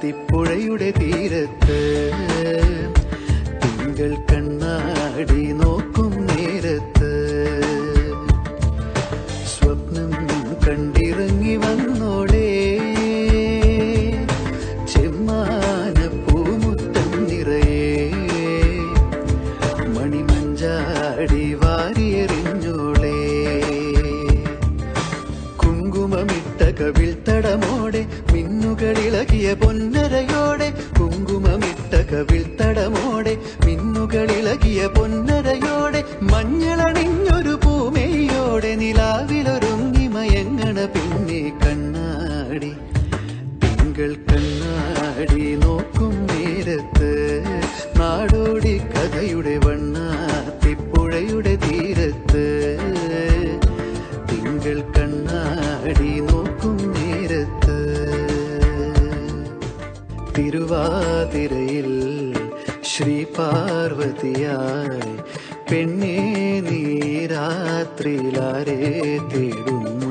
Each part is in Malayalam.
വണ്ണാത്തിപ്പുഴയുടെ തീരത്ത് തിങ്കൾ കണ്ണാടി നോക്കും നേരത്ത് സ്വപ്നം കണ്ടിറങ്ങി വന്നോളേ ചെമ്മാന പൂമുത്തം നിറയെ മണിമഞ്ചാടി വാരിയെറിഞ്ഞോളേ കുങ്കുമമിട്ട കവിൾ തടമോടെ മിന്നുകളിളകിയ പൊന്നരയോടെ കുങ്കുമമിട്ട കവിൾ തടമോടെ മിന്നുകളിളകിയ പൊന്നരയോടെ മഞ്ഞളണിഞ്ഞൊരു പൂമേയോടെ നിലാവിലൊരുങ്ങി മയങ്ങണ പിന്നെ കണ്ണാടി തിങ്കൾ കണ്ണാടി നോക്കും നേരത്ത് നാടോടി കഥയുടെ വണ്ണാത്തിപ്പുഴയുടെ തീരത്ത് തിങ്കൾ കണ്ണാടി നോക്കും നേരത്ത് തിരുവാതിരയിൽ ശ്രീ പാർവതിയായി പെണ്ണേ നീരാത്രിയിലാരെ തേടുന്നു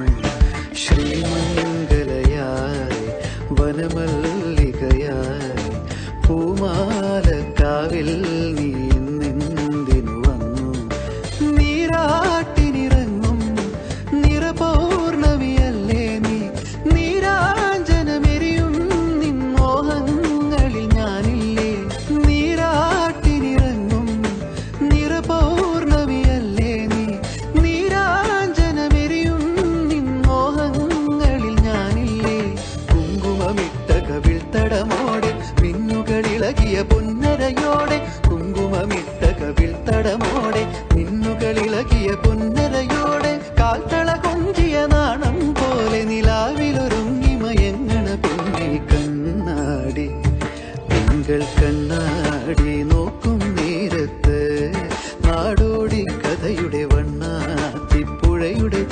ശ്രീമംഗലയായി വനമല്ലികയായി പൂമാലക്കാവിൽ നീ നിന്തിനു വന്നു നീരാട്ടിനിറങ്ങും നിറപൗർണമിയല്ലേ നീ നീരാഞ്ജനമെരിയും നിൻ മോഹങ്ങളിൽ ഞാനില്ലേ നീരാട്ടിനിറങ്ങും നിറപൗർണമിയല്ലേ നീ നീരാഞ്ജനമെരിയും നിൻ മോഹങ്ങളിൽ ഞാനില്ലേ കുങ്കുമമിട്ട കവിൾ തടമോടെ മിന്നുകളിളകിയ പൊന്നരയോടെ കുങ്കുമമിട്ട കവിൾ തടമോടെ മിന്നുകളിളകിയ പൊന്നരയോടെ കാൽത്തള കൊഞ്ചിയ നാണം പോലെ നിലാവിലൊരുങ്ങി മയങ്ങണ പിന്നെ കണ്ണാടി തിങ്കൾ കണ്ണാടി നോക്കും നേരത്ത് നാടോടി കഥയുടെ വണ്ണാത്തിപ്പുഴയുടെ